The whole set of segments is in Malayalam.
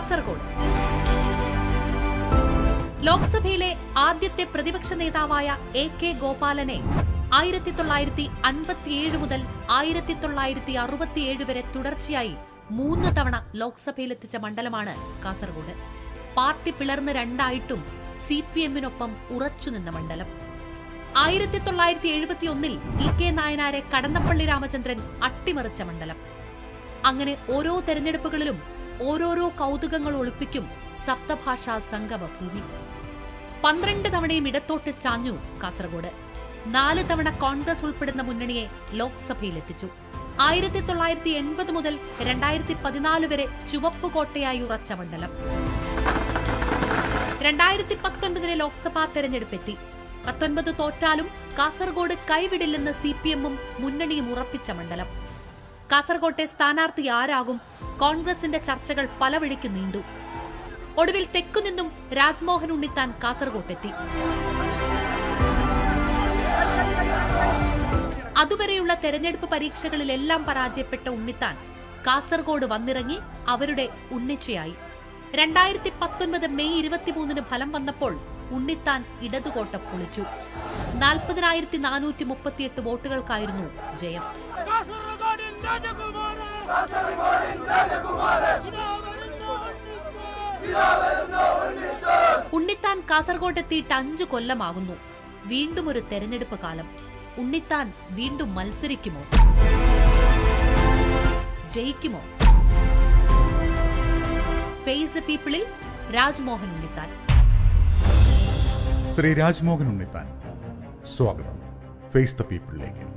കാസർഗോഡ് ലോക്സഭയിലെ ആദ്യത്തെ പ്രതിപക്ഷ നേതാവായ എ കെ ഗോപാലനെ ആയിരത്തി തൊള്ളായിരത്തി അൻപത്തിയേഴ് മുതൽ ആയിരത്തി തൊള്ളായിരത്തി അറുപത്തിയേഴ് വരെ തുടർച്ചയായി മൂന്ന് തവണ ലോക്സഭയിലെത്തിച്ച മണ്ഡലമാണ് കാസർഗോഡ് പാർട്ടി പിളർന്ന് രണ്ടായിട്ടും സി പി എമ്മിനൊപ്പം ഉറച്ചുനിന്ന മണ്ഡലം ആയിരത്തി തൊള്ളായിരത്തി എഴുപത്തി ഒന്നിൽ ഇ കെ നായനാരെ കടന്നപ്പള്ളി രാമചന്ദ്രൻ അട്ടിമറിച്ച മണ്ഡലം അങ്ങനെ ഓരോ തെരഞ്ഞെടുപ്പുകളിലും ഓരോരോ കൗതുകങ്ങൾ ഒളിപ്പിക്കും സപ്തഭാഷാ സംഗമ ഭൂമി പന്ത്രണ്ട് തവണയും ഇടത്തോട്ട് ചാഞ്ഞു കാസർഗോഡ് നാല് തവണ കോൺഗ്രസ് ഉൾപ്പെടുന്ന മുന്നണിയെ ലോക്സഭയിലെത്തിച്ചു ആയിരത്തി തൊള്ളായിരത്തി എൺപത് മുതൽ രണ്ടായിരത്തി പതിനാല് വരെ ചുവപ്പ് കോട്ടയായി ഉറച്ച മണ്ഡലം രണ്ടായിരത്തി പത്തൊൻപതിലെ ലോക്സഭാ തെരഞ്ഞെടുപ്പെത്തി പത്തൊൻപത് തോറ്റാലും കാസർഗോഡ് കൈവിടില്ലെന്ന് സി പി എമ്മും മുന്നണിയും ഉറപ്പിച്ച മണ്ഡലം കാസർകോട്ടെ സ്ഥാനാർത്ഥി ആരാകും കോൺഗ്രസിന്റെ ചർച്ചകൾ പലവഴിക്കു നീണ്ടു ഒടുവിൽ തെക്കുനിന്നും രാജ്മോഹൻ ഉണ്ണിത്താൻ കാസർകോട്ടെത്തി അതുവരെയുള്ള തെരഞ്ഞെടുപ്പ് പരീക്ഷകളിലെല്ലാം പരാജയപ്പെട്ട ഉണ്ണിത്താൻ കാസർഗോഡ് വന്നിറങ്ങി അവരുടെ ഉണ്ണിച്ചയായി രണ്ടായിരത്തി പത്തൊൻപത് മെയ് ഇരുപത്തിമൂന്നിന് ഫലം വന്നപ്പോൾ ഉണ്ണിത്താൻ ഇടതുകോട്ട പൊളിച്ചു നാൽപ്പതിനായിരത്തി നാനൂറ്റി മുപ്പത്തിയെട്ട് വോട്ടുകൾക്കായിരുന്നു ജയം കാസർഗോഡിൻ രാജകുമാര ഇതാ വരുന്നു ഉണ്ണിത്താൻ. ഉണ്ണിത്താൻ കാസർഗോഡെത്തിയിട്ട് അഞ്ചു കൊല്ലമാകുന്നു വീണ്ടും ഒരു തെരഞ്ഞെടുപ്പ് കാലം ഉണ്ണിത്താൻ വീണ്ടും മത്സരിക്കുമോ ജയിക്കുമോ ഫേസ് ദ പീപ്പിളിൽ രാജ്മോഹൻ ഉണ്ണിത്താൻ ശ്രീ രാജ്മോഹൻ ഉണ്ണിത്താൻ സ്വാഗതം ഫേസ് ദ പീപ്പിളിലേക്ക്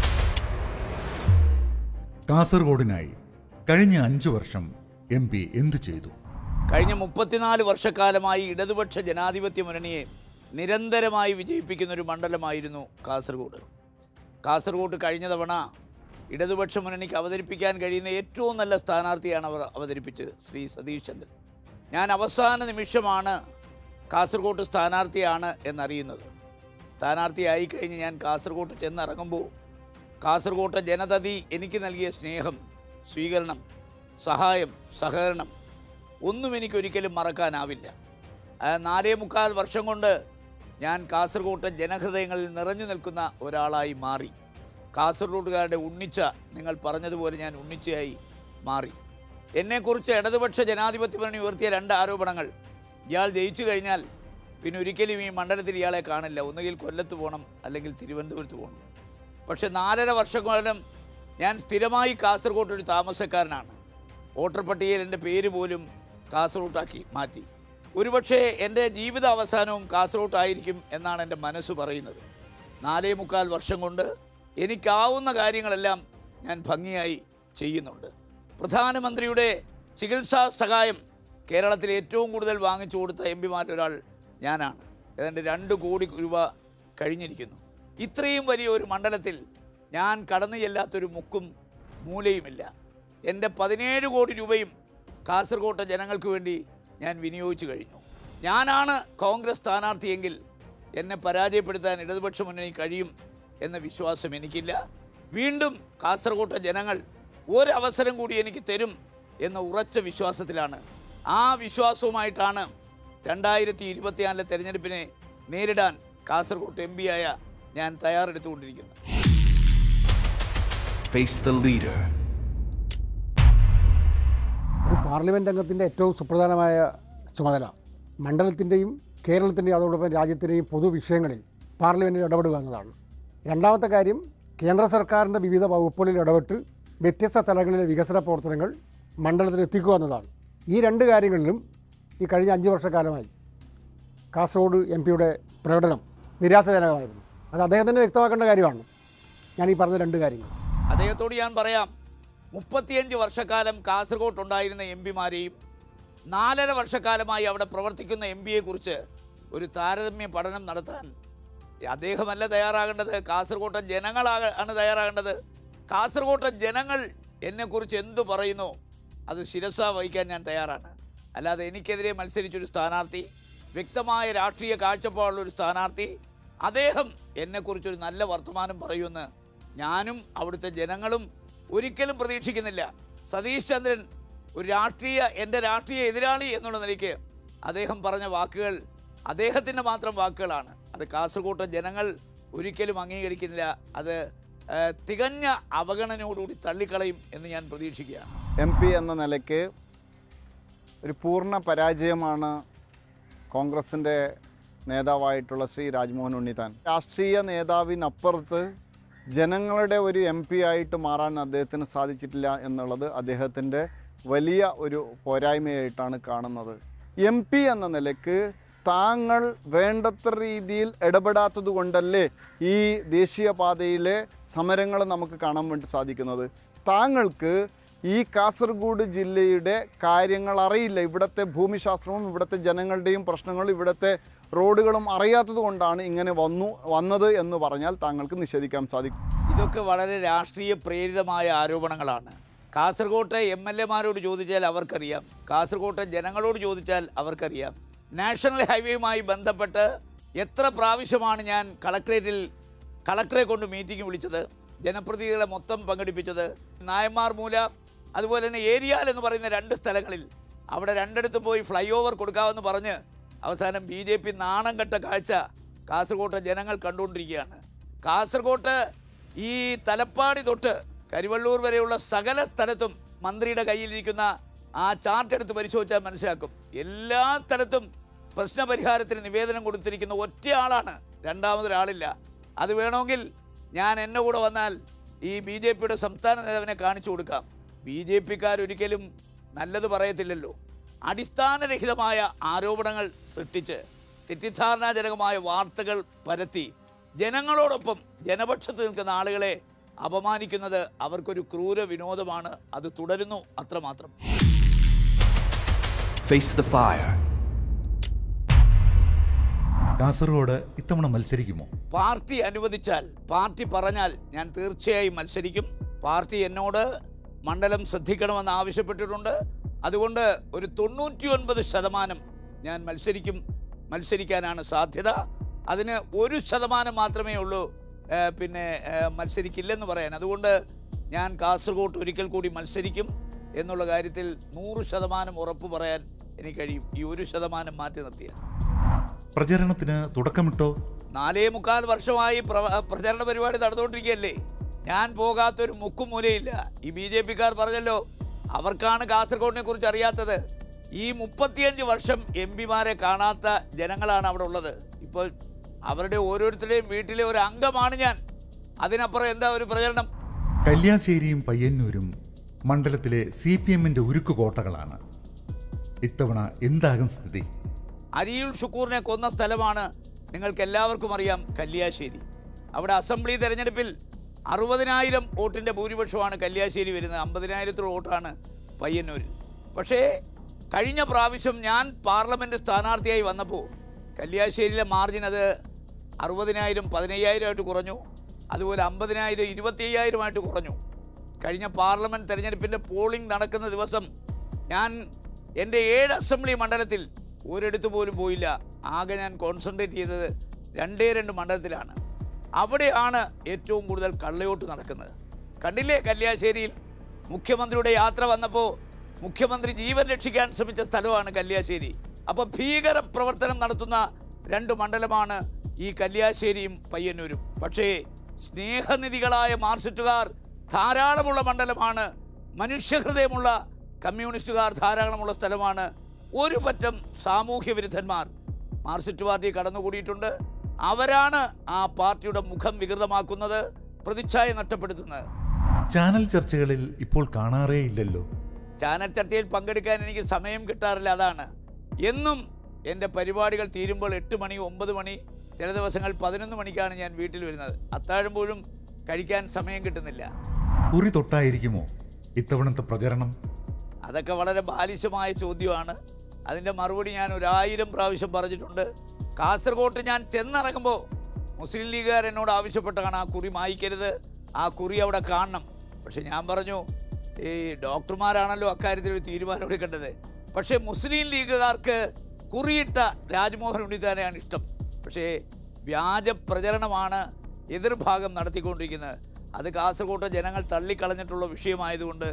കാസർഗോഡിനായി കഴിഞ്ഞ അഞ്ചു വർഷം എം പി എന്തു ചെയ്തു കഴിഞ്ഞ മുപ്പത്തിനാല് വർഷക്കാലമായി ഇടതുപക്ഷ ജനാധിപത്യ മുന്നണിയെ നിരന്തരമായി വിജയിപ്പിക്കുന്ന ഒരു മണ്ഡലമായിരുന്നു കാസർഗോഡ് കാസർഗോഡ് കഴിഞ്ഞ തവണ ഇടതുപക്ഷ മുന്നണിക്ക് അവതരിപ്പിക്കാൻ കഴിയുന്ന ഏറ്റവും നല്ല സ്ഥാനാർത്ഥിയാണ് അവർ അവതരിപ്പിച്ചത് ശ്രീ സതീഷ് ചന്ദ്രൻ ഞാൻ അവസാന നിമിഷമാണ് കാസർഗോഡ് സ്ഥാനാർത്ഥിയാണ് എന്നറിയുന്നത് സ്ഥാനാർത്ഥിയായി കഴിഞ്ഞ് ഞാൻ കാസർഗോഡ് ചെന്നിറങ്ങുമ്പോൾ കാസർഗോട്ടെ ജനതതി എനിക്ക് നൽകിയ സ്നേഹം സ്വീകരണം സഹായം സഹകരണം ഒന്നും എനിക്കൊരിക്കലും മറക്കാനാവില്ല ആ നാലേ മുക്കാൽ വർഷം കൊണ്ട് ഞാൻ കാസർഗോട്ടെ ജനഹൃദയങ്ങളിൽ നിറഞ്ഞു നിൽക്കുന്ന ഒരാളായി മാറി കാസർഗോഡുകാരുടെ ഉണ്ണിച്ച നിങ്ങൾ പറഞ്ഞതുപോലെ ഞാൻ ഉണ്ണിച്ചയായി മാറി എന്നെക്കുറിച്ച് ഇടതുപക്ഷ ജനാധിപത്യ മുന്നണി ഉയർത്തിയ രണ്ട് ആരോപണങ്ങൾ ഇയാൾ ജയിച്ചു കഴിഞ്ഞാൽ പിന്നെ ഒരിക്കലും ഈ മണ്ഡലത്തിൽ ഇയാളെ കാണില്ല ഒന്നുകിൽ കൊല്ലത്ത് പോകണം അല്ലെങ്കിൽ തിരുവനന്തപുരത്ത് പോകണം പക്ഷെ നാലര വർഷക്കാലം ഞാൻ സ്ഥിരമായി കാസർഗോഡ് ഒരു താമസക്കാരനാണ് വോട്ടർ പട്ടികയിൽ എൻ്റെ പേര് പോലും കാസർഗോട്ടാക്കി മാറ്റി ഒരുപക്ഷെ എൻ്റെ ജീവിത അവസാനവും കാസർഗോട്ടായിരിക്കും എന്നാണ് എൻ്റെ മനസ്സ് പറയുന്നത് നാലേ മുക്കാൽ വർഷം കൊണ്ട് എനിക്കാവുന്ന കാര്യങ്ങളെല്ലാം ഞാൻ ഭംഗിയായി ചെയ്യുന്നുണ്ട് പ്രധാനമന്ത്രിയുടെ ചികിത്സാ സഹായം കേരളത്തിൽ ഏറ്റവും കൂടുതൽ വാങ്ങിച്ചു കൊടുത്ത എം പിമാരിൽ ഒരാൾ ഞാനാണ് ഏതാണ്ട് രണ്ട് കോടി രൂപ കഴിഞ്ഞിരിക്കുന്നു ഇത്രയും വലിയ ഒരു മണ്ഡലത്തിൽ ഞാൻ കടന്നു ചെല്ലാത്തൊരു മുക്കും മൂലയുമില്ല എൻ്റെ പതിനേഴ് കോടി രൂപയും കാസർഗോട്ടെ ജനങ്ങൾക്ക് വേണ്ടി ഞാൻ വിനിയോഗിച്ചു കഴിഞ്ഞു ഞാനാണ് കോൺഗ്രസ് സ്ഥാനാർത്ഥിയെങ്കിൽ എന്നെ പരാജയപ്പെടുത്താൻ ഇടതുപക്ഷ മുന്നണി കഴിയും എന്ന വിശ്വാസം എനിക്കില്ല വീണ്ടും കാസർഗോട്ടെ ജനങ്ങൾ ഒരവസരം കൂടി എനിക്ക് തരും എന്ന ഉറച്ച വിശ്വാസത്തിലാണ് ആ വിശ്വാസവുമായിട്ടാണ് രണ്ടായിരത്തി ഇരുപത്തിനാലിലെ തെരഞ്ഞെടുപ്പിനെ നേരിടാൻ കാസർഗോഡ് എം ആയ ഞാൻ തയ്യാറെടുത്തുകൊണ്ടിരിക്കുന്നത് Face the leader. ഒരു പാർലമെൻറ്റ് അംഗത്തിൻ്റെ ഏറ്റവും സുപ്രധാനമായ ചുമതല മണ്ഡലത്തിൻ്റെയും കേരളത്തിൻ്റെയും അതോടൊപ്പം രാജ്യത്തിൻ്റെയും പൊതുവിഷയങ്ങളിൽ പാർലമെൻറ്റിൽ ഇടപെടുക എന്നതാണ് രണ്ടാമത്തെ കാര്യം കേന്ദ്ര സർക്കാരിൻ്റെ വിവിധ വകുപ്പുകളിൽ ഇടപെട്ട് വ്യത്യസ്ത തലങ്ങളിലെ വികസന പ്രവർത്തനങ്ങൾ മണ്ഡലത്തിൽ എത്തിക്കുക എന്നതാണ് ഈ രണ്ട് കാര്യങ്ങളിലും ഈ കഴിഞ്ഞ അഞ്ച് വർഷക്കാലമായി കാസർഗോഡ് എം പിയുടെ പ്രകടനം നിരാശജനകമായിരുന്നു അത് അദ്ദേഹം തന്നെ വ്യക്തമാക്കേണ്ട കാര്യമാണ് ഞാൻ ഈ പറഞ്ഞ രണ്ട് കാര്യങ്ങൾ അദ്ദേഹത്തോട് ഞാൻ പറയാം മുപ്പത്തിയഞ്ച് വർഷക്കാലം കാസർഗോഡ് ഉണ്ടായിരുന്ന എം പിമാരെയും നാലര വർഷക്കാലമായി അവിടെ പ്രവർത്തിക്കുന്ന എം പിയെക്കുറിച്ച് ഒരു താരതമ്യ പഠനം നടത്താൻ അദ്ദേഹമല്ല തയ്യാറാകേണ്ടത് കാസർഗോട്ടെ ജനങ്ങളാണ് ആണ് തയ്യാറാകേണ്ടത് കാസർഗോട്ടെ ജനങ്ങൾ എന്നെക്കുറിച്ച് എന്തു പറയുന്നു അത് ശിരസ വഹിക്കാൻ ഞാൻ തയ്യാറാണ് അല്ലാതെ എനിക്കെതിരെ മത്സരിച്ചൊരു സ്ഥാനാർത്ഥി വ്യക്തമായ രാഷ്ട്രീയ കാഴ്ചപ്പാടുള്ള ഒരു സ്ഥാനാർത്ഥി അദ്ദേഹം എന്നെക്കുറിച്ചൊരു നല്ല വർത്തമാനം പറയുമെന്ന് ഞാനും അവിടുത്തെ ജനങ്ങളും ഒരിക്കലും പ്രതീക്ഷിക്കുന്നില്ല സതീഷ് ചന്ദ്രൻ ഒരു രാഷ്ട്രീയ എൻ്റെ രാഷ്ട്രീയ എതിരാളി എന്നുള്ള നിലയ്ക്ക് അദ്ദേഹം പറഞ്ഞ വാക്കുകൾ അദ്ദേഹത്തിൻ്റെ മാത്രം വാക്കുകളാണ് അത് കാസർഗോട്ടെ ജനങ്ങൾ ഒരിക്കലും അംഗീകരിക്കുന്നില്ല അത് ആ, തികഞ്ഞ അവഗണനയോടുകൂടി തള്ളിക്കളയും എന്ന് ഞാൻ പ്രതീക്ഷിക്കുകയാണ് എം പി എന്ന നിലയ്ക്ക് ഒരു പൂർണ്ണ പരാജയമാണ് കോൺഗ്രസിൻ്റെ നേതാവായിട്ടുള്ള ശ്രീ രാജ്മോഹൻ ഉണ്ണിത്താൻ രാഷ്ട്രീയ നേതാവിനപ്പുറത്ത് ജനങ്ങളുടെ ഒരു എം പി ആയിട്ട് മാറാൻ അദ്ദേഹത്തിന് സാധിച്ചിട്ടില്ല എന്നുള്ളത് അദ്ദേഹത്തിൻ്റെ വലിയ ഒരു പോരായ്മയായിട്ടാണ് കാണുന്നത് എം പി എന്ന നിലയ്ക്ക് താങ്കൾ വേണ്ടത്ര രീതിയിൽ ഇടപെടാത്തത് കൊണ്ടല്ലേ ഈ ദേശീയപാതയിലെ സമരങ്ങൾ നമുക്ക് കാണാൻ വേണ്ടി സാധിക്കുന്നത് താങ്കൾക്ക് ഈ കാസർഗോഡ് ജില്ലയുടെ കാര്യങ്ങൾ അറിയില്ല ഇവിടുത്തെ ഭൂമിശാസ്ത്രവും ഇവിടുത്തെ ജനങ്ങളുടെയും പ്രശ്നങ്ങളും ഇവിടുത്തെ റോഡുകളും അറിയാത്തത് കൊണ്ടാണ് ഇങ്ങനെ വന്നു വന്നത് എന്ന് പറഞ്ഞാൽ താങ്കൾക്ക് നിഷേധിക്കാൻ സാധിക്കും ഇതൊക്കെ വളരെ രാഷ്ട്രീയ പ്രേരിതമായ ആരോപണങ്ങളാണ് കാസർകോട്ടെ എം എൽ എമാരോട് ചോദിച്ചാൽ അവർക്കറിയാം കാസർകോട്ടെ ജനങ്ങളോട് ചോദിച്ചാൽ അവർക്കറിയാം നാഷണൽ ഹൈവേയുമായി ബന്ധപ്പെട്ട് എത്ര പ്രാവശ്യമാണ് ഞാൻ കളക്ട്രേറ്റിൽ കളക്ടറെ കൊണ്ട് മീറ്റിംഗ് വിളിച്ചത് ജനപ്രതിനിധികളെ മൊത്തം പങ്കെടുപ്പിച്ചത് നായന്മാർ മൂല അതുപോലെ തന്നെ ഏരിയാൽ എന്ന് പറയുന്ന രണ്ട് സ്ഥലങ്ങളിൽ അവിടെ രണ്ടിടത്ത് പോയി ഫ്ലൈ ഓവർ കൊടുക്കാമെന്ന് പറഞ്ഞ് അവസാനം ബി ജെ പി നാണം കെട്ട കാഴ്ച കാസർകോട്ടെ ജനങ്ങൾ കണ്ടുകൊണ്ടിരിക്കുകയാണ് കാസർകോട്ട് ഈ തലപ്പാടി തൊട്ട് കരിവള്ളൂർ വരെയുള്ള സകല സ്ഥലത്തും മന്ത്രിയുടെ കയ്യിലിരിക്കുന്ന ആ ചാർട്ട് എടുത്ത് പരിശോധിച്ചാൽ മനസ്സിലാക്കും എല്ലാ സ്ഥലത്തും പ്രശ്നപരിഹാരത്തിന് നിവേദനം കൊടുത്തിരിക്കുന്ന ഒറ്റയാളാണ് രണ്ടാമതൊരാളില്ല അത് വേണമെങ്കിൽ ഞാൻ എന്നെ കൂടെ വന്നാൽ ഈ ബി ജെ പിയുടെ സംസ്ഥാന നേതാവിനെ കാണിച്ചു കൊടുക്കാം ബി ജെ പിക്കാരൊരിക്കലും നല്ലത് പറയത്തില്ലല്ലോ അടിസ്ഥാനരഹിതമായ ആരോപണങ്ങൾ സൃഷ്ടിച്ച് തെറ്റിദ്ധാരണാജനകമായ വാർത്തകൾ പരത്തി ജനങ്ങളോടൊപ്പം ജനപക്ഷത്ത് നിൽക്കുന്ന ആളുകളെ അപമാനിക്കുന്നത് അവർക്കൊരു ക്രൂര വിനോദമാണ് അത് തുടരുന്നു അത്രമാത്രം Face the fire. കാസർഗോഡ് ഇത്തവണ മത്സരിക്കുമോ പാർട്ടി അനുവദിച്ചാൽ പാർട്ടി പറഞ്ഞാൽ ഞാൻ തീർച്ചയായും മത്സരിക്കും പാർട്ടി എന്നോട് മണ്ഡലം ശ്രദ്ധിക്കണമെന്ന് ആവശ്യപ്പെട്ടിട്ടുണ്ട് അതുകൊണ്ട് ഒരു തൊണ്ണൂറ്റി ഒൻപത് ശതമാനം ഞാൻ മത്സരിക്കും മത്സരിക്കാനാണ് സാധ്യത അതിന് ഒരു ശതമാനം മാത്രമേ ഉള്ളൂ ഏ, പിന്നെ ഏ, മത്സരിക്കില്ലെന്ന് പറയാൻ അതുകൊണ്ട് ഞാൻ കാസർഗോഡ് ഒരിക്കൽ കൂടി മത്സരിക്കും എന്നുള്ള കാര്യത്തിൽ നൂറ് ശതമാനം ഉറപ്പ് പറയാൻ എനിക്ക് കഴിയും ഈ ഒരു ശതമാനം മാറ്റി നിർത്തിയാൽ പ്രചരണത്തിന് തുടക്കമിട്ടോ നാലേ മുക്കാൽ വർഷമായി പ്രവ- പ്രചരണ പരിപാടി നടന്നുകൊണ്ടിരിക്കുകയല്ലേ ഞാൻ പോകാത്തൊരു മുക്കും മൂലയില്ല ഈ ബി ജെ പിക്കാർ പറഞ്ഞല്ലോ അവർക്കാണ് കാസർഗോഡിനെ കുറിച്ച് അറിയാത്തത് ഈ മുപ്പത്തിയഞ്ച് വർഷം എം പിമാരെ കാണാത്ത ജനങ്ങളാണ് അവിടെ ഉള്ളത് ഇപ്പോൾ അവരുടെ ഓരോരുത്തരുടെയും വീട്ടിലെ ഒരു അംഗമാണ് ഞാൻ അതിനപ്പുറം എന്താ ഒരു പ്രചരണം കല്യാശ്ശേരിയും പയ്യന്നൂരും മണ്ഡലത്തിലെ സി പി എമ്മിന്റെ ഉരുക്കു കോട്ടകളാണ് ഇത്തവണ എന്താകും സ്ഥിതി അരിയുൾ ഷുക്കൂറിനെ കൊന്ന സ്ഥലമാണ് നിങ്ങൾക്ക് എല്ലാവർക്കും അറിയാം കല്യാശ്ശേരി അവിടെ അസംബ്ലി തെരഞ്ഞെടുപ്പിൽ അറുപതിനായിരം വോട്ടിൻ്റെ ഭൂരിപക്ഷമാണ് കല്യാശ്ശേരി വരുന്നത് അമ്പതിനായിരത്തോളം വോട്ടാണ് പയ്യന്നൂരിൽ പക്ഷേ കഴിഞ്ഞ പ്രാവശ്യം ഞാൻ പാർലമെൻറ്റ് സ്ഥാനാർത്ഥിയായി വന്നപ്പോൾ കല്യാശ്ശേരിയിലെ മാർജിൻ അത് അറുപതിനായിരം പതിനയ്യായിരമായിട്ട് കുറഞ്ഞു അതുപോലെ അമ്പതിനായിരം ഇരുപത്തി അയ്യായിരമായിട്ട് കുറഞ്ഞു കഴിഞ്ഞ പാർലമെൻറ്റ് തെരഞ്ഞെടുപ്പിൻ്റെ പോളിംഗ് നടക്കുന്ന ദിവസം ഞാൻ എൻ്റെ ഏഴ് അസംബ്ലി മണ്ഡലത്തിൽ ഒരിടത്ത് പോലും പോയില്ല ആകെ ഞാൻ കോൺസെൻട്രേറ്റ് ചെയ്തത് രണ്ടേ രണ്ട് മണ്ഡലത്തിലാണ് അവിടെയാണ് ഏറ്റവും കൂടുതൽ കള്ളയോട്ട് നടക്കുന്നത് കണ്ടില്ലേ കല്യാശ്ശേരിയിൽ മുഖ്യമന്ത്രിയുടെ യാത്ര വന്നപ്പോൾ മുഖ്യമന്ത്രി ജീവൻ രക്ഷിക്കാൻ ശ്രമിച്ച സ്ഥലമാണ് കല്യാശ്ശേരി അപ്പോൾ ഭീകര പ്രവർത്തനം നടത്തുന്ന രണ്ട് മണ്ഡലമാണ് ഈ കല്യാശ്ശേരിയും പയ്യന്നൂരും പക്ഷേ സ്നേഹനിധികളായ മാർസിറ്റുകാർ ധാരാളമുള്ള മണ്ഡലമാണ് മനുഷ്യഹൃദയമുള്ള കമ്മ്യൂണിസ്റ്റുകാർ ധാരാളമുള്ള സ്ഥലമാണ് ഒരു പറ്റം സാമൂഹ്യ വിരുദ്ധന്മാർ മാർസിസ്റ്റ് പാർട്ടി കടന്നുകൂടിയിട്ടുണ്ട് അവരാണ് ആ പാർട്ടിയുടെ മുഖം വികൃതമാക്കുന്നത് പ്രതിച്ഛായ നഷ്ടപ്പെടുത്തുന്നത് ചാനൽ ചർച്ചകളിൽ ഇപ്പോൾ കാണാറേ ഇല്ലല്ലോ ചാനൽ ചർച്ചയിൽ പങ്കെടുക്കാൻ എനിക്ക് സമയം കിട്ടാറില്ല അതാണ് എന്നും എൻ്റെ പരിപാടികൾ തീരുമ്പോൾ എട്ട് മണി ഒമ്പത് മണി ചില ദിവസങ്ങൾ പതിനൊന്ന് മണിക്കാണ് ഞാൻ വീട്ടിൽ വരുന്നത് അത്താഴം പോലും കഴിക്കാൻ സമയം കിട്ടുന്നില്ല കുറി തൊട്ടായിരിക്കുമോ ഇത്തവണത്തെ പ്രചരണം അതൊക്കെ വളരെ ബാലിശമായ ചോദ്യമാണ് അതിൻ്റെ മറുപടി ഞാൻ ഒരായിരം പ്രാവശ്യം പറഞ്ഞിട്ടുണ്ട് കാസർഗോട്ട് ഞാൻ ചെന്നിറങ്ങുമ്പോൾ മുസ്ലിം ലീഗുകാർ എന്നോട് ആവശ്യപ്പെട്ടാണ് ആ കുറി മായ്ക്കരുത് ആ കുറി അവിടെ കാണണം പക്ഷെ ഞാൻ പറഞ്ഞു ഈ ഡോക്ടർമാരാണല്ലോ അക്കാര്യത്തിൽ ഒരു തീരുമാനം എടുക്കേണ്ടത് പക്ഷേ മുസ്ലിം ലീഗുകാർക്ക് കുറിയിട്ട രാജ്മോഹൻ ഉണ്ണിത്താനെയാണ് ഇഷ്ടം പക്ഷേ വ്യാജ പ്രചരണമാണ് എതിർഭാഗം നടത്തിക്കൊണ്ടിരിക്കുന്നത് അത് കാസർഗോട്ടെ ജനങ്ങൾ തള്ളിക്കളഞ്ഞിട്ടുള്ള വിഷയമായതുകൊണ്ട്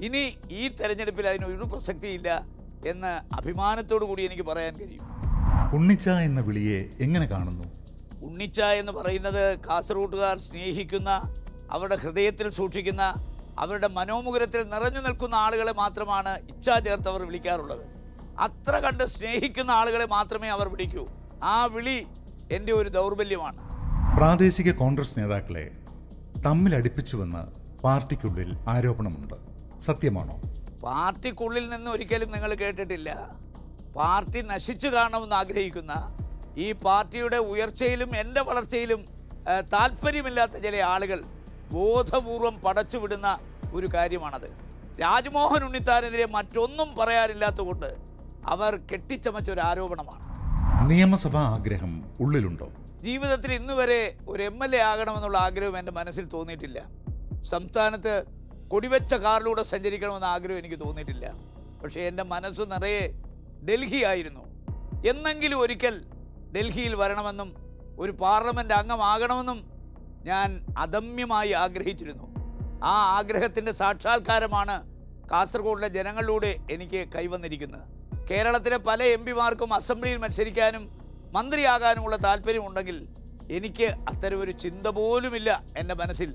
ഇനി ഈ തെരഞ്ഞെടുപ്പിൽ അതിന് ഒരു പ്രസക്തിയില്ല എന്ന് അഭിമാനത്തോടു കൂടി എനിക്ക് പറയാൻ കഴിയും ഉണ്ണിച്ച എന്ന വിളിയെ എങ്ങനെ കാണുന്നു ഉണ്ണിച്ച എന്ന് പറയുന്നത് കാസർഗോട്ടുകാർ സ്നേഹിക്കുന്ന അവരുടെ ഹൃദയത്തിൽ സൂക്ഷിക്കുന്ന അവരുടെ മനോമുഖരത്തിൽ നിറഞ്ഞു നിൽക്കുന്ന ആളുകളെ മാത്രമാണ് ഇച്ഛ ചേർത്തവർ വിളിക്കാറുള്ളത് അത്ര കണ്ട് സ്നേഹിക്കുന്ന ആളുകളെ മാത്രമേ അവർ വിളിക്കൂ ആ വിളി എൻ്റെ ഒരു ദൗർബല്യമാണ് പ്രാദേശിക കോൺഗ്രസ് നേതാക്കളെ തമ്മിലടിപ്പിച്ചുവെന്ന് പാർട്ടിക്കുള്ളിൽ ആരോപണമുണ്ട് സത്യമാണോ പാർട്ടിക്കുള്ളിൽ നിന്ന് ഒരിക്കലും നിങ്ങൾ കേട്ടിട്ടില്ല പാർട്ടി നശിച്ചു കാണണമെന്ന് ആഗ്രഹിക്കുന്ന ഈ പാർട്ടിയുടെ ഉയർച്ചയിലും എൻ്റെ വളർച്ചയിലും ആ, താല്പര്യമില്ലാത്ത ചില ആളുകൾ ബോധപൂർവം പടച്ചുവിടുന്ന ഒരു കാര്യമാണത് രാജ്മോഹൻ ഉണ്ണിത്താനെതിരെ മറ്റൊന്നും പറയാനില്ലാത്തതുകൊണ്ട് അവർ കെട്ടിച്ചമച്ച ഒരു ആരോപണമാണ് നിയമസഭാ ആഗ്രഹം ഉള്ളിലുണ്ടോ ജീവിതത്തിൽ ഇന്ന് വരെ ഒരു എം എൽ എ ആകണമെന്നുള്ള ആഗ്രഹം എൻ്റെ മനസ്സിൽ തോന്നിയിട്ടില്ല സംസ്ഥാനത്ത് കൊടിവെച്ച കാറിലൂടെ സഞ്ചരിക്കണമെന്ന ആഗ്രഹം എനിക്ക് തോന്നിയിട്ടില്ല പക്ഷേ എൻ്റെ മനസ്സ് നിറയെ ഡൽഹി ആയിരുന്നു എന്നെങ്കിലും ഒരിക്കൽ ഡൽഹിയിൽ വരണമെന്നും ഒരു പാർലമെൻറ്റ് അംഗമാകണമെന്നും ഞാൻ അദമ്യമായി ആഗ്രഹിച്ചിരുന്നു ആ ആഗ്രഹത്തിൻ്റെ സാക്ഷാത്കാരമാണ് കാസർഗോഡിലെ ജനങ്ങളിലൂടെ എനിക്ക് കൈവന്നിരിക്കുന്നത് കേരളത്തിലെ പല എം പിമാർക്കും അസംബ്ലിയിൽ മത്സരിക്കാനും മന്ത്രിയാകാനുമുള്ള താല്പര്യമുണ്ടെങ്കിൽ എനിക്ക് അത്തരമൊരു ചിന്ത പോലുമില്ല എൻ്റെ മനസ്സിൽ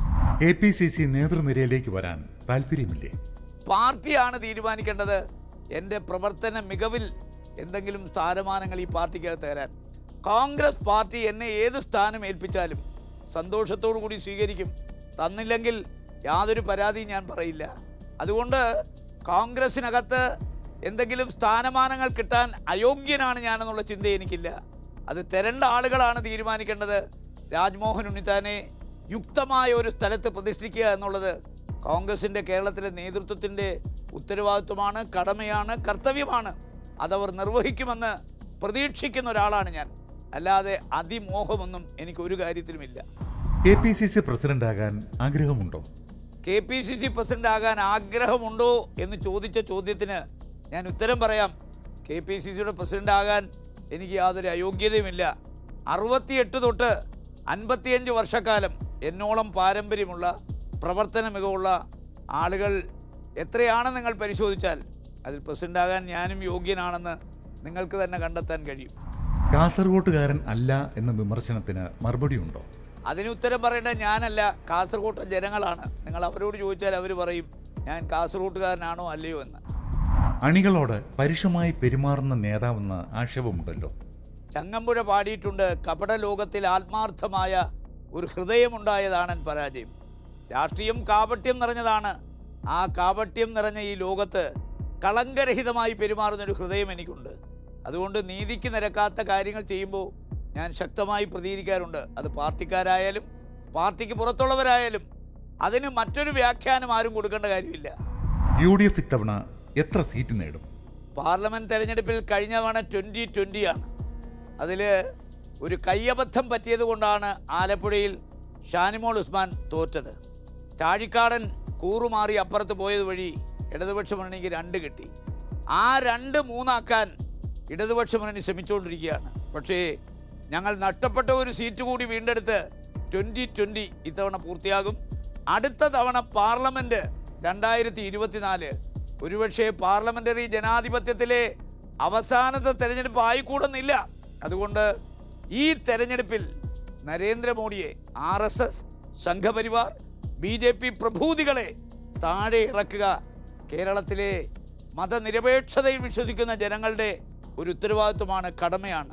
കെ പി സി സി നേതൃനിരയിലേക്ക് വരാൻ താല്പര്യമില്ലേ പാർട്ടിയാണ് തീരുമാനിക്കേണ്ടത് എൻ്റെ പ്രവർത്തന മികവിൽ എന്തെങ്കിലും സ്ഥാനമാനങ്ങൾ ഈ പാർട്ടിക്കകത്ത് തരാൻ കോൺഗ്രസ് പാർട്ടി എന്നെ ഏത് സ്ഥാനം ഏൽപ്പിച്ചാലും സന്തോഷത്തോടു കൂടി സ്വീകരിക്കും തന്നില്ലെങ്കിൽ യാതൊരു പരാതിയും ഞാൻ പറയില്ല അതുകൊണ്ട് കോൺഗ്രസിനകത്ത് എന്തെങ്കിലും സ്ഥാനമാനങ്ങൾ കിട്ടാൻ അയോഗ്യനാണ് ഞാനെന്നുള്ള ചിന്ത എനിക്കില്ല അത് തരേണ്ട ആളുകളാണ് തീരുമാനിക്കേണ്ടത് രാജ്മോഹൻ ഉണ്ണിത്താനെ യുക്തമായ ഒരു സ്ഥലത്ത് പ്രതിഷ്ഠിക്കുക എന്നുള്ളത് കോൺഗ്രസിൻ്റെ കേരളത്തിലെ നേതൃത്വത്തിൻ്റെ ഉത്തരവാദിത്വമാണ് കടമയാണ് കർത്തവ്യമാണ് അതവർ നിർവഹിക്കുമെന്ന് പ്രതീക്ഷിക്കുന്ന ഒരാളാണ് ഞാൻ അല്ലാതെ അതിമോഹമൊന്നും എനിക്ക് ഒരു കാര്യത്തിലുമില്ല കെ പി സി സി പ്രസിഡന്റാകാൻ ആഗ്രഹമുണ്ടോ K P C C president ആകാൻ ആഗ്രഹമുണ്ടോ എന്ന് ചോദിച്ച ചോദ്യത്തിന് ഞാൻ ഉത്തരം പറയാം കെ പി സി സിയുടെ പ്രസിഡന്റ് ആകാൻ എനിക്ക് യാതൊരു അയോഗ്യതയുമില്ല അറുപത്തിയെട്ട് തൊട്ട് അൻപത്തിയഞ്ച് വർഷക്കാലം എന്നോളം പാരമ്പര്യമുള്ള പ്രവർത്തന മികവുള്ള ആളുകൾ എത്രയാണെന്ന് നിങ്ങൾ പരിശോധിച്ചാൽ അതിൽ പ്രസിഡന്റ് ആകാൻ ഞാനും യോഗ്യനാണെന്ന് നിങ്ങൾക്ക് തന്നെ കണ്ടെത്താൻ കഴിയും കാസർഗോട്ടുകാരൻ അല്ല എന്ന വിമർശനത്തിന് മറുപടിയുണ്ടോ അതിന് ഉത്തരം പറയേണ്ടത് ഞാനല്ല കാസർഗോട്ടെ ജനങ്ങളാണ് നിങ്ങൾ അവരോട് ചോദിച്ചാൽ അവർ പറയും ഞാൻ കാസർഗോട്ടുകാരനാണോ അല്ലയോ എന്ന് അണികളോട് പരുഷമായി പെരുമാറുന്ന നേതാവെന്ന് ആക്ഷേപമുണ്ടല്ലോ ചങ്ങമ്പുഴ പാടിയിട്ടുണ്ട് കപട ലോകത്തിൽ ആത്മാർത്ഥമായ ഒരു ഹൃദയമുണ്ടായതാണ് പരാജയം രാഷ്ട്രീയം കാപട്യം നിറഞ്ഞതാണ് ആ കാപട്യം നിറഞ്ഞ ഈ ലോകത്ത് കളങ്കരഹിതമായി പെരുമാറുന്ന ഒരു ഹൃദയം എനിക്കുണ്ട് അതുകൊണ്ട് നീതിക്ക് നിരക്കാത്ത കാര്യങ്ങൾ ചെയ്യുമ്പോൾ ഞാൻ ശക്തമായി പ്രതികരിക്കാറുണ്ട് അത് പാർട്ടിക്കാരായാലും പാർട്ടിക്ക് പുറത്തുള്ളവരായാലും അതിന് മറ്റൊരു വ്യാഖ്യാനം ആരും കൊടുക്കേണ്ട കാര്യമില്ല യു ഡി എഫ് ഇത്തവണ എത്ര സീറ്റ് നേടും പാർലമെൻറ്റ് തെരഞ്ഞെടുപ്പിൽ കഴിഞ്ഞ തവണ ട്വൻ്റി ട്വൻ്റിയാണ് അതിൽ ഒരു കയ്യബദ്ധം പറ്റിയത് കൊണ്ടാണ് ആലപ്പുഴയിൽ ഷാനിമോൾ ഉസ്മാൻ തോറ്റത് ചാഴിക്കാടൻ കൂറുമാറി അപ്പുറത്ത് പോയത് വഴി ഇടതുപക്ഷ മുന്നണിക്ക് രണ്ട് കിട്ടി ആ രണ്ട് മൂന്നാക്കാൻ ഇടതുപക്ഷ മുന്നണി ശ്രമിച്ചുകൊണ്ടിരിക്കുകയാണ് പക്ഷേ ഞങ്ങൾ നഷ്ടപ്പെട്ട ഒരു സീറ്റ് കൂടി വീണ്ടെടുത്ത് ട്വൻ്റി ട്വൻ്റി ഇത്തവണ പൂർത്തിയാകും അടുത്ത തവണ പാർലമെൻറ്റ് രണ്ടായിരത്തി ഇരുപത്തിനാല് ഒരുപക്ഷെ പാർലമെൻ്ററി ജനാധിപത്യത്തിലെ അവസാനത്തെ തെരഞ്ഞെടുപ്പ് ആയിക്കൂടുന്നില്ല അതുകൊണ്ട് ഈ തെരഞ്ഞെടുപ്പിൽ നരേന്ദ്രമോദിയെ R S S Sangh Parivar B J P പ്രഭൂതികളെ താഴെ ഇറക്കുക കേരളത്തിലെ മതനിരപേക്ഷതയിൽ വിശ്വസിക്കുന്ന ജനങ്ങളുടെ ഒരു ഉത്തരവാദിത്വമാണ് കടമയാണ്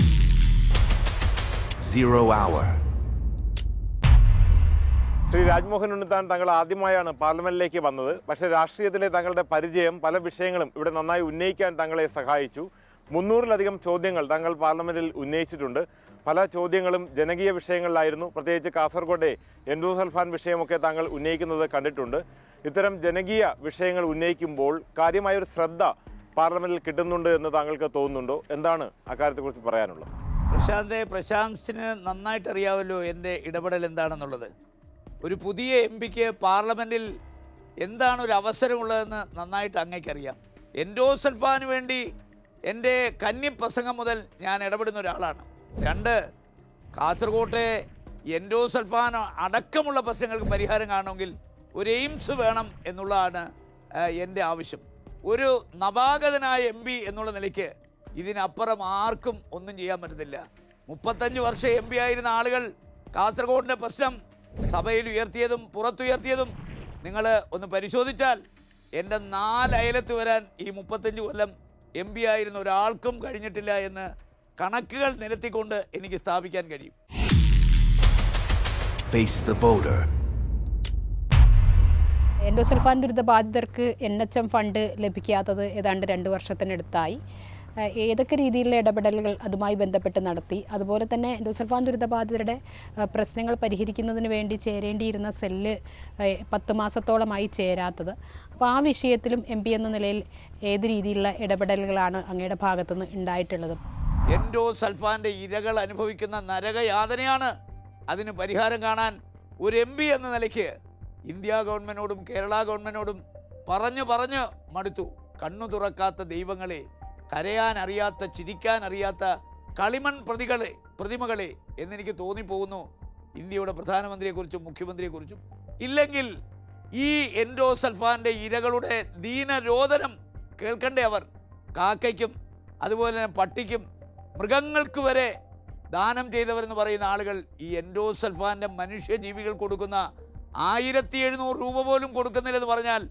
Zero hour. ശ്രീ രാജ്മോഹൻ ഉണ്ണിത്താൻ തങ്ങൾ ആദ്യമായാണ് പാർലമെന്റിലേക്ക് വന്നത് പക്ഷേ രാഷ്ട്രീയത്തിലെ തങ്ങളുടെ പരിചയം പല വിഷയങ്ങളും ഇവിടെ നന്നായി ഉന്നയിക്കാൻ തങ്ങളെ സഹായിച്ചു മുന്നൂറിലധികം ചോദ്യങ്ങൾ തങ്ങൾ പാർലമെന്റിൽ ഉന്നയിച്ചിട്ടുണ്ട് പല ചോദ്യങ്ങളും ജനകീയ വിഷയങ്ങളിലായിരുന്നു പ്രത്യേകിച്ച് കാസർഗോഡെ എൻഡോസൾഫാൻ വിഷയമൊക്കെ താങ്കൾ ഉന്നയിക്കുന്നത് കണ്ടിട്ടുണ്ട് ഇത്തരം ജനകീയ വിഷയങ്ങൾ ഉന്നയിക്കുമ്പോൾ കാര്യമായൊരു ശ്രദ്ധ പാർലമെന്റിൽ കിട്ടുന്നുണ്ട് എന്ന് താങ്കൾക്ക് തോന്നുന്നുണ്ടോ എന്താണ് അക്കാര്യത്തെക്കുറിച്ച് പറയാനുള്ളത് പ്രശാന്തെ പ്രശാന്തിന് നന്നായിട്ട് അറിയാമല്ലോ എൻ്റെ ഇടപെടൽ എന്താണെന്നുള്ളത് ഒരു പുതിയ എം പിക്ക് പാർലമെൻറ്റിൽ എന്താണ് ഒരു അവസരമുള്ളതെന്ന് നന്നായിട്ട് അങ്ങേക്കറിയാം എൻഡോസൽഫാന് വേണ്ടി എൻ്റെ കന്നിപ്രസംഗം മുതൽ ഞാൻ ഇടപെടുന്ന ഒരാളാണ് രണ്ട് കാസർഗോട്ടെ എൻഡോസൽഫാൻ അടക്കമുള്ള പ്രശ്നങ്ങൾക്ക് പരിഹാരം കാണണമെങ്കിൽ ഒരു എയിംസ് വേണം എന്നുള്ളതാണ് ആ, എൻ്റെ ആവശ്യം ഒരു നവാഗതനായ എം പി എന്നുള്ള നിലയ്ക്ക് ഇതിനപ്പുറം ആർക്കും ഒന്നും ചെയ്യാൻ പറ്റത്തില്ല മുപ്പത്തഞ്ച് വർഷം എം പി ആയിരുന്ന ആളുകൾ കാസർഗോഡിൻ്റെ പ്രശ്നം സഭയിൽ ഉയർത്തിയതും പുറത്തുയർത്തിയതും നിങ്ങൾ ഒന്ന് പരിശോധിച്ചാൽ എൻ്റെ നാലയലത്ത് വരാൻ ഈ മുപ്പത്തഞ്ച് കൊല്ലം എം പി ആയിരുന്ന ഒരാൾക്കും കഴിഞ്ഞിട്ടില്ല എന്ന് കണക്കുകൾ നിരത്തിക്കൊണ്ട് എനിക്ക് സ്ഥാപിക്കാൻ കഴിയും Face the voter. എൻഡോസൾഫാൻ ദുരിത ബാധിതർക്ക് എൻ എച്ച് എം ഫണ്ട് ലഭിക്കാത്തത് ഏതാണ്ട് രണ്ട് വർഷത്തിനടുത്തായി ഏഹ് ഏതൊക്കെ രീതിയിലുള്ള ഇടപെടലുകൾ അതുമായി ബന്ധപ്പെട്ട് നടത്തി അതുപോലെ തന്നെ എൻഡോസൾഫാൻ ദുരിത ബാധിതരുടെ ഏഹ് പ്രശ്നങ്ങൾ പരിഹരിക്കുന്നതിന് വേണ്ടി ചേരേണ്ടിയിരുന്ന സെല്ല് ഏഹ് പത്ത് മാസത്തോളമായി ചേരാത്തത് അപ്പോൾ ആ വിഷയത്തിലും എം പി എന്ന നിലയിൽ ഏത് രീതിയിലുള്ള ഇടപെടലുകളാണ് അങ്ങയുടെ ഭാഗത്തുനിന്ന് ഉണ്ടായിട്ടുള്ളത് എൻഡോ സൽഫാന്റെ ഇരകൾ അനുഭവിക്കുന്ന നരകയാതനയാണ് അതിന് പരിഹാരം കാണാൻ ഒരു എം പി എന്ന നിലയ്ക്ക് ഇന്ത്യ ഗവൺമെൻറ്റിനോടും കേരള ഗവൺമെൻറ്റിനോടും പറഞ്ഞു പറഞ്ഞു മടുത്തു കണ്ണു തുറക്കാത്ത ദൈവങ്ങളെ കരയാൻ അറിയാത്ത ചിരിക്കാൻ അറിയാത്ത കളിമൺ പ്രതികളെ പ്രതിമകളെ എന്നെനിക്ക് തോന്നിപ്പോകുന്നു ഇന്ത്യയുടെ പ്രധാനമന്ത്രിയെക്കുറിച്ചും മുഖ്യമന്ത്രിയെക്കുറിച്ചും ഇല്ലെങ്കിൽ ഈ എൻഡോ സൽഫാന്റെ ഇരകളുടെ ദീനരോദനം കേൾക്കണ്ടേ അവർ കാക്കയ്ക്കും അതുപോലെ തന്നെ പട്ടിക്കും മൃഗങ്ങൾക്ക് വരെ ദാനം ചെയ്തവരെന്ന് പറയുന്ന ആളുകൾ ഈ എൻഡോസൽഫാൻ്റെ മനുഷ്യജീവികൾ കൊടുക്കുന്ന ആയിരത്തി എഴുന്നൂറ് രൂപ പോലും കൊടുക്കുന്നില്ലെന്ന് പറഞ്ഞാൽ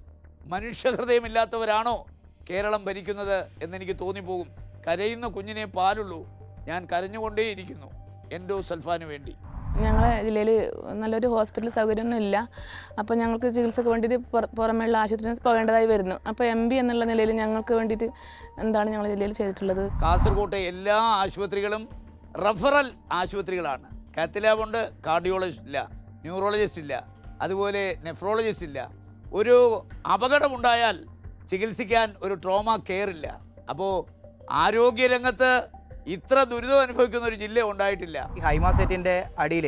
മനുഷ്യഹൃദയമില്ലാത്തവരാണോ കേരളം ഭരിക്കുന്നത് എന്നെനിക്ക് തോന്നിപ്പോകും കരയുന്ന കുഞ്ഞിനെ പാലുള്ളൂ ഞാൻ കരഞ്ഞുകൊണ്ടേയിരിക്കുന്നു എൻഡോസൽഫാന് വേണ്ടി ഞങ്ങളെ ജില്ലയിൽ നല്ലൊരു ഹോസ്പിറ്റൽ സൗകര്യമൊന്നും ഇല്ല അപ്പോൾ ഞങ്ങൾക്ക് ചികിത്സക്ക് വേണ്ടിയിട്ട് പുറ- പുറമേയുള്ള ആശുപത്രിയിൽ പോകേണ്ടതായി വരുന്നു അപ്പോൾ എം പി എന്നുള്ള നിലയിൽ ഞങ്ങൾക്ക് വേണ്ടിയിട്ട് എന്താണ് ഞങ്ങളുടെ ജില്ലയിൽ ചെയ്തിട്ടുള്ളത് കാസർകോട്ടെ എല്ലാ ആശുപത്രികളും റഫറൽ ആശുപത്രികളാണ് കാത്തലാബുണ്ട് കാർഡിയോളജിസ്റ്റ് ഇല്ല ന്യൂറോളജിസ്റ്റ് ഇല്ല അതുപോലെ നെഫ്രോളജിസ്റ്റ് ഇല്ല ഒരു അപകടമുണ്ടായാൽ ചികിത്സിക്കാൻ ഒരു ട്രോമ കെയർ ഇല്ല അപ്പോൾ ആരോഗ്യരംഗത്ത് ഇത്ര ദുരിതം അനുഭവിക്കുന്ന ഒരു ജില്ല ഉണ്ടായിട്ടില്ല ഈ ഹൈമാസെറ്റിൻ്റെ അടിയിൽ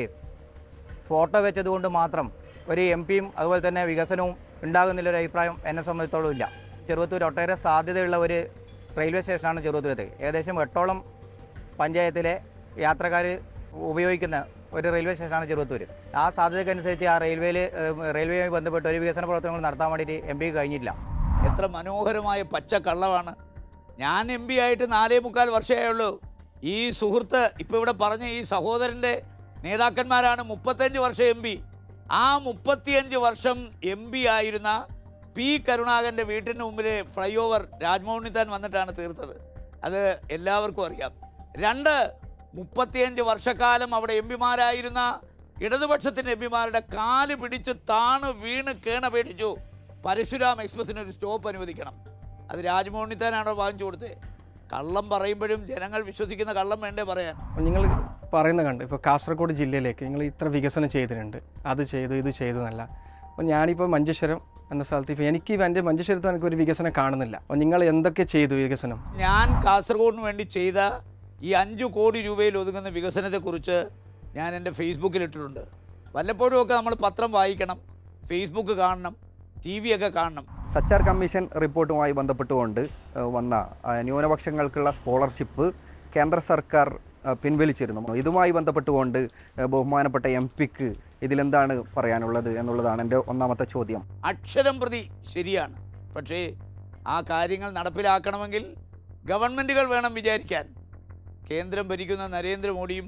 ഫോട്ടോ വെച്ചതുകൊണ്ട് മാത്രം ഒരു എം പിയും അതുപോലെ തന്നെ വികസനവും ഉണ്ടാകുന്നില്ലൊരു അഭിപ്രായം എന്നെ സംബന്ധിച്ചോളം ഇല്ല ചെറുവത്തൂർ ഒട്ടേറെ സാധ്യതയുള്ള ഒരു റെയിൽവേ സ്റ്റേഷനാണ് ചെറുവത്തൂരത്ത് ഏകദേശം എട്ടോളം പഞ്ചായത്തിലെ യാത്രക്കാർ ഉപയോഗിക്കുന്ന ഒരു റെയിൽവേ സ്റ്റേഷനാണ് ചെറുവത്തൂർ ആ സാധ്യതയ്ക്കനുസരിച്ച് ആ റെയിൽവേയിൽ റെയിൽവേയുമായി ബന്ധപ്പെട്ട് ഒരു വികസന പ്രവർത്തനങ്ങൾ നടത്താൻ വേണ്ടിയിട്ട് എം പിക്ക് കഴിഞ്ഞിട്ടില്ല എത്ര മനോഹരമായ പച്ച കള്ളമാണ് ഞാൻ എം പി ആയിട്ട് നാലേ മുക്കാൽ വർഷമേ ഉള്ളൂ ഈ സുഹൃത്ത് ഇപ്പോൾ ഇവിടെ പറഞ്ഞ ഈ സഹോദരൻ്റെ നേതാക്കന്മാരാണ് മുപ്പത്തഞ്ച് വർഷം എം പി ആ മുപ്പത്തിയഞ്ച് വർഷം എം പി ആയിരുന്ന പി കരുണാകരൻ്റെ വീട്ടിന് മുമ്പിലെ ഫ്ലൈ ഓവർ രാജ്മോഹനിത്താൻ വന്നിട്ടാണ് തീർത്തത് അത് എല്ലാവർക്കും അറിയാം രണ്ട് മുപ്പത്തിയഞ്ച് വർഷക്കാലം അവിടെ എം പിമാരായിരുന്ന ഇടതുപക്ഷത്തിൻ്റെ എം പിമാരുടെ കാല് പിടിച്ച് താണ് വീണ് കേണപേടിച്ചു പരശുരാം എക്സ്പ്രസ്സിന് ഒരു സ്റ്റോപ്പ് അനുവദിക്കണം അത് രാജ്മോഹനിത്താനാണോ വാങ്ങിച്ചു കൊടുത്തത് കള്ളം പറയുമ്പോഴും ജനങ്ങൾ വിശ്വസിക്കുന്ന കള്ളം വേണ്ടേ പറയാൻ നിങ്ങൾ പറയുന്ന കണ്ട് ഇപ്പോൾ കാസർഗോഡ് ജില്ലയിലേക്ക് നിങ്ങൾ ഇത്ര വികസനം ചെയ്തിട്ടുണ്ട് അത് ചെയ്തു ഇത് ചെയ്തു എന്നല്ല അപ്പോൾ ഞാനിപ്പോൾ മഞ്ചേശ്വരം എന്ന സ്ഥലത്ത് ഇപ്പോൾ എനിക്ക് എൻ്റെ മഞ്ചേശ്വരത്ത് എനിക്ക് ഒരു വികസനം കാണുന്നില്ല അപ്പോൾ നിങ്ങൾ എന്തൊക്കെ ചെയ്തു വികസനം ഞാൻ കാസർഗോഡിന് വേണ്ടി ചെയ്ത ഈ അഞ്ച് കോടി രൂപയിൽ ഒതുങ്ങുന്ന വികസനത്തെക്കുറിച്ച് ഞാൻ എൻ്റെ ഫേസ്ബുക്കിൽ ഇട്ടിട്ടുണ്ട് വല്ലപ്പോഴും ഒക്കെ നമ്മൾ പത്രം വായിക്കണം ഫേസ്ബുക്ക് കാണണം ടി വി ഒക്കെ കാണണം സച്ചാർ കമ്മീഷൻ റിപ്പോർട്ടുമായി ബന്ധപ്പെട്ടുകൊണ്ട് ഏഹ്, വന്ന ആ, ന്യൂനപക്ഷങ്ങൾക്കുള്ള സ്കോളർഷിപ്പ് കേന്ദ്ര സർക്കാർ ആ, പിൻവലിച്ചിരുന്നു ഇതുമായി ബന്ധപ്പെട്ടുകൊണ്ട് ഏഹ്, ബഹുമാനപ്പെട്ട എം പിക്ക് ഇതിലെന്താണ് പറയാനുള്ളത് എന്നുള്ളതാണ് എൻ്റെ ഒന്നാമത്തെ ചോദ്യം അക്ഷരം പ്രതി ശരിയാണ് പക്ഷേ ആ കാര്യങ്ങൾ നടപ്പിലാക്കണമെങ്കിൽ ഗവൺമെൻറ്റുകൾ വേണം വിചാരിക്കാൻ കേന്ദ്രം ഭരിക്കുന്ന നരേന്ദ്രമോദിയും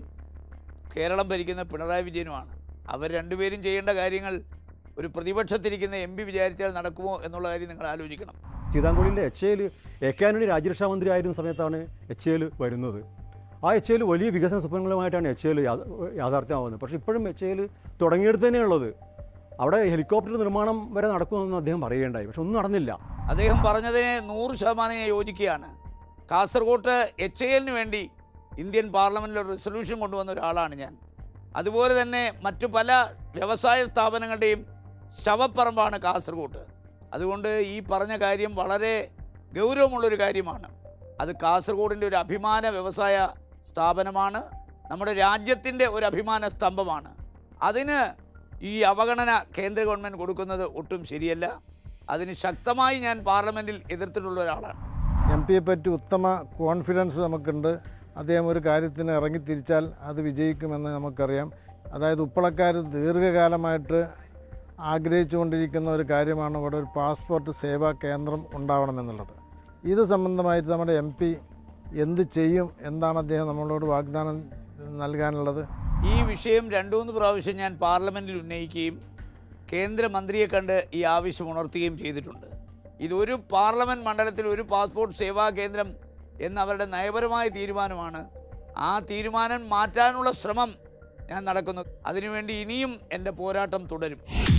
കേരളം ഭരിക്കുന്ന പിണറായി വിജയനുമാണ് അവർ രണ്ടുപേരും ചെയ്യേണ്ട കാര്യങ്ങൾ ഒരു പ്രതിപക്ഷത്തിരിക്കുന്ന എം പി വിചാരിച്ചാൽ നടക്കുമോ എന്നുള്ള കാര്യം നിങ്ങൾ ആലോചിക്കണം സീതാങ്കുളിൻ്റെ എച്ച് എയിൽ എ കെ ആന്റണി രാജ്യരക്ഷാ മന്ത്രി ആയിരുന്ന സമയത്താണ് എച്ച് എയിൽ വരുന്നത് ആ എച്ച് എയിൽ വലിയ വികസന സ്വപ്നങ്ങളുമായിട്ടാണ് എച്ച് എയിൽ യാഥാർത്ഥ്യമാവുന്നത് പക്ഷേ ഇപ്പോഴും എച്ച് എയിൽ തുടങ്ങിയെടുത്ത് തന്നെയുള്ളത് അവിടെ ഹെലികോപ്റ്റർ നിർമ്മാണം വരെ നടക്കുമെന്ന് അദ്ദേഹം പറയുകയുണ്ടായി പക്ഷെ ഒന്നും നടന്നില്ല അദ്ദേഹം പറഞ്ഞതിനെ നൂറ് ശതമാനം ഞാൻ യോജിക്കുകയാണ് കാസർഗോട്ട് എച്ച് എ എല്ലിന് വേണ്ടി ഇന്ത്യൻ പാർലമെൻറ്റിൽ ഒരു റെസൊല്യൂഷൻ കൊണ്ടുവന്ന ഒരാളാണ് ഞാൻ അതുപോലെ തന്നെ മറ്റു പല വ്യവസായ സ്ഥാപനങ്ങളുടെയും ശവപ്പറമ്പാണ് കാസർഗോട്ട് അതുകൊണ്ട് ഈ പറഞ്ഞ കാര്യം വളരെ ഗൗരവമുള്ളൊരു കാര്യമാണ് അത് കാസർഗോഡിൻ്റെ ഒരു അഭിമാന വ്യവസായ സ്ഥാപനമാണ് നമ്മുടെ രാജ്യത്തിൻ്റെ ഒരു അഭിമാന സ്തംഭമാണ് അതിന് ഈ അവഗണന കേന്ദ്ര ഗവൺമെൻറ് കൊടുക്കുന്നത് ഒട്ടും ശരിയല്ല അതിന് ശക്തമായി ഞാൻ പാർലമെൻറ്റിൽ എതിർത്തിട്ടുള്ള ഒരാളാണ് എം പിയെ പറ്റി ഉത്തമ കോൺഫിഡൻസ് നമുക്കുണ്ട് അദ്ദേഹം ഒരു കാര്യത്തിന് ഇറങ്ങിത്തിരിച്ചാൽ അത് വിജയിക്കുമെന്ന് നമുക്കറിയാം അതായത് ഉപ്പളക്കാർ ദീർഘകാലമായിട്ട് ആഗ്രഹിച്ചുകൊണ്ടിരിക്കുന്ന ഒരു കാര്യമാണ് ഇവിടെ ഒരു പാസ്പോർട്ട് സേവാ കേന്ദ്രം ഉണ്ടാവണമെന്നുള്ളത് ഇത് സംബന്ധമായിട്ട് നമ്മുടെ എം പി എന്ത് ചെയ്യും എന്താണ് അദ്ദേഹം നമ്മളോട് വാഗ്ദാനം നൽകാനുള്ളത് ഈ വിഷയം രണ്ടു മൂന്ന് പ്രാവശ്യം ഞാൻ പാർലമെൻറ്റിൽ ഉന്നയിക്കുകയും കേന്ദ്രമന്ത്രിയെ കണ്ട് ഈ ആവശ്യം ഉണർത്തുകയും ചെയ്തിട്ടുണ്ട് ഇതൊരു പാർലമെൻറ്റ് മണ്ഡലത്തിൽ ഒരു പാസ്പോർട്ട് സേവാ കേന്ദ്രം എന്നവരുടെ നയപരമായ തീരുമാനമാണ് ആ തീരുമാനം മാറ്റാനുള്ള ശ്രമം ഞാൻ നടക്കുന്നു അതിനുവേണ്ടി ഇനിയും എൻ്റെ പോരാട്ടം തുടരും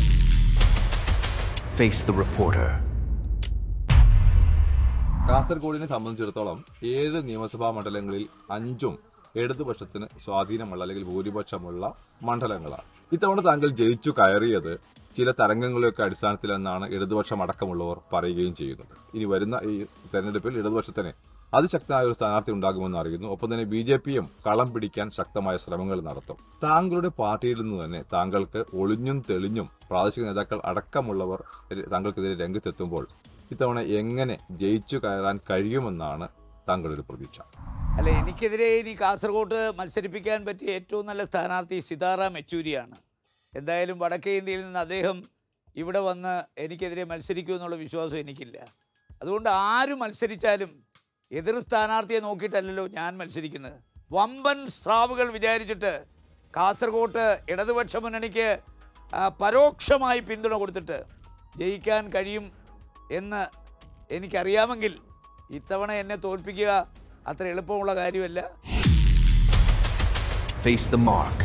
Face the reporter. കാസർഗോഡിനെ സംബന്ധിച്ചിടത്തോളം ഏഴ് നിയമസഭാ മണ്ഡലങ്ങളിൽ അഞ്ചും ഇടതുപക്ഷത്തിന് സ്വാധീനമുള്ള അല്ലെങ്കിൽ ഭൂരിപക്ഷമുള്ള മണ്ഡലങ്ങളാണ് ഇത്തവണ താങ്കൾ ജയിച്ചു കയറിയത് ചില തരംഗങ്ങളെയൊക്കെ അടിസ്ഥാനത്തിലെന്നാണ് ഇടതുപക്ഷം അടക്കമുള്ളവർ പറയുകയും ചെയ്യുന്നത് ഇനി വരുന്ന ഈ തെരഞ്ഞെടുപ്പിൽ ഇടതുപക്ഷത്തിന് അതിശക്തമായ ഒരു സ്ഥാനാർത്ഥി ഉണ്ടാകുമെന്ന് അറിയുന്നു ഒപ്പം തന്നെ ബി ജെ പിയും കളം പിടിക്കാൻ ശക്തമായ ശ്രമങ്ങൾ നടത്തും താങ്കളുടെ പാർട്ടിയിൽ നിന്ന് തന്നെ താങ്കൾക്ക് ഒളിഞ്ഞും തെളിഞ്ഞും പ്രാദേശിക നേതാക്കൾ അടക്കമുള്ളവർ താങ്കൾക്കെതിരെ രംഗത്തെത്തുമ്പോൾ ഇത്തവണ എങ്ങനെ ജയിച്ചു കയറാൻ കഴിയുമെന്നാണ് താങ്കളുടെ ഒരു പ്രതീക്ഷ അല്ല എനിക്കെതിരെ ഇനി കാസർഗോഡ് മത്സരിപ്പിക്കാൻ പറ്റിയ ഏറ്റവും നല്ല സ്ഥാനാർത്ഥി സിതാറാം യെച്ചൂരിയാണ് എന്തായാലും വടക്കേ ഇന്ത്യയിൽ നിന്ന് അദ്ദേഹം ഇവിടെ വന്ന് എനിക്കെതിരെ എന്നുള്ള വിശ്വാസം എനിക്കില്ല അതുകൊണ്ട് ആര് മത്സരിച്ചാലും എതിർ സ്ഥാനാർത്ഥിയെ നോക്കിയിട്ടല്ലല്ലോ ഞാൻ മത്സരിക്കുന്നത് വമ്പൻ സ്രാവുകൾ വിചാരിച്ചിട്ട് കാസർഗോട്ട് ഇടതുപക്ഷ മുന്നണിക്ക് ആ, പരോക്ഷമായി പിന്തുണ കൊടുത്തിട്ട് ജയിക്കാൻ കഴിയും എന്ന് എനിക്കറിയാമെങ്കിൽ ഇത്തവണ എന്നെ തോൽപ്പിക്കുക അത്ര എളുപ്പമുള്ള കാര്യമല്ല Face the mark.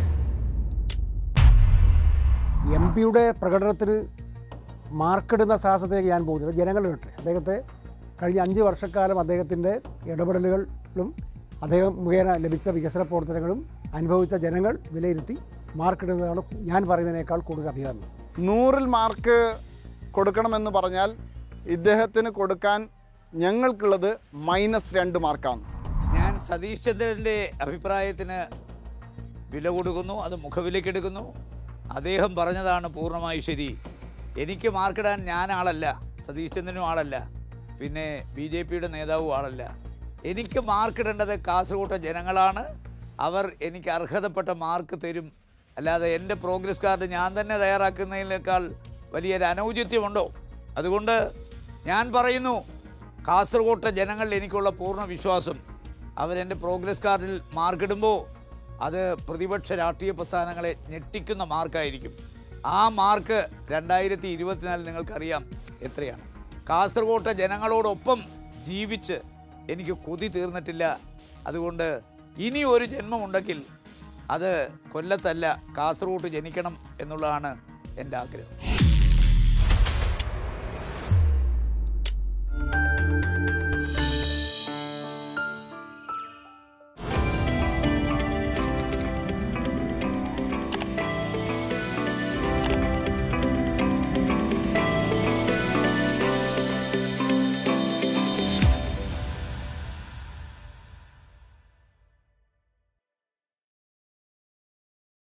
എം പിയുടെ പ്രകടനത്തിന് മാർക്കിടുന്ന സാഹസത്തിലേക്ക് ഞാൻ പോകുന്നില്ല ജനങ്ങൾ വിട്ടെ അദ്ദേഹത്തെ കഴിഞ്ഞ അഞ്ച് വർഷക്കാലം അദ്ദേഹത്തിൻ്റെ ഇടപെടലുകളും അദ്ദേഹം മുഖേന ലഭിച്ച വികസന പ്രവർത്തനങ്ങളും അനുഭവിച്ച ജനങ്ങൾ വിലയിരുത്തി മാർക്കിടുന്നതാണ് ഞാൻ പറയുന്നതിനേക്കാൾ കൂടുതൽ അഭികാമ്യം നൂറിൽ മാർക്ക് കൊടുക്കണമെന്ന് പറഞ്ഞാൽ ഇദ്ദേഹത്തിന് കൊടുക്കാൻ ഞങ്ങൾക്കുള്ളത് മൈനസ് രണ്ട് മാർക്കാണ് ഞാൻ സതീഷ് ചന്ദ്രൻ്റെ അഭിപ്രായത്തിന് വില കൊടുക്കുന്നു അത് മുഖവിലക്കെടുക്കുന്നു അദ്ദേഹം പറഞ്ഞതാണ് പൂർണ്ണമായി ശരി എനിക്ക് മാർക്കിടാൻ ഞാൻ ആളല്ല സതീഷ് ചന്ദ്രനും ആളല്ല പിന്നെ ബി ജെ പിയുടെ നേതാവും ആളല്ല എനിക്ക് മാർക്കിടേണ്ടത് കാസർഗോട്ടെ ജനങ്ങളാണ് അവർ എനിക്ക് അർഹതപ്പെട്ട മാർക്ക് തരും അല്ലാതെ എൻ്റെ പ്രോഗ്രസ് കാർഡ് ഞാൻ തന്നെ തയ്യാറാക്കുന്നതിനേക്കാൾ വലിയൊരു അനൗചിത്യമുണ്ടോ അതുകൊണ്ട് ഞാൻ പറയുന്നു കാസർഗോട്ടെ ജനങ്ങളിൽ എനിക്കുള്ള പൂർണ്ണ വിശ്വാസം അവരെൻ്റെ പ്രോഗ്രസ് കാർഡിൽ മാർക്കിടുമ്പോൾ അത് പ്രതിപക്ഷ രാഷ്ട്രീയ പ്രസ്ഥാനങ്ങളെ ഞെട്ടിക്കുന്ന മാർക്കായിരിക്കും ആ മാർക്ക് രണ്ടായിരത്തി ഇരുപത്തിനാലിൽ നിങ്ങൾക്കറിയാം എത്രയാണ് കാസർഗോട്ടെ ജനങ്ങളോടൊപ്പം ജീവിച്ച് എനിക്ക് കൊതി തീർന്നിട്ടില്ല അതുകൊണ്ട് ഇനി ഒരു ജന്മമുണ്ടെങ്കിൽ അത് കൊല്ലത്തല്ല കാസർഗോട്ട് ജനിക്കണം എന്നുള്ളതാണ് എൻ്റെ ആഗ്രഹം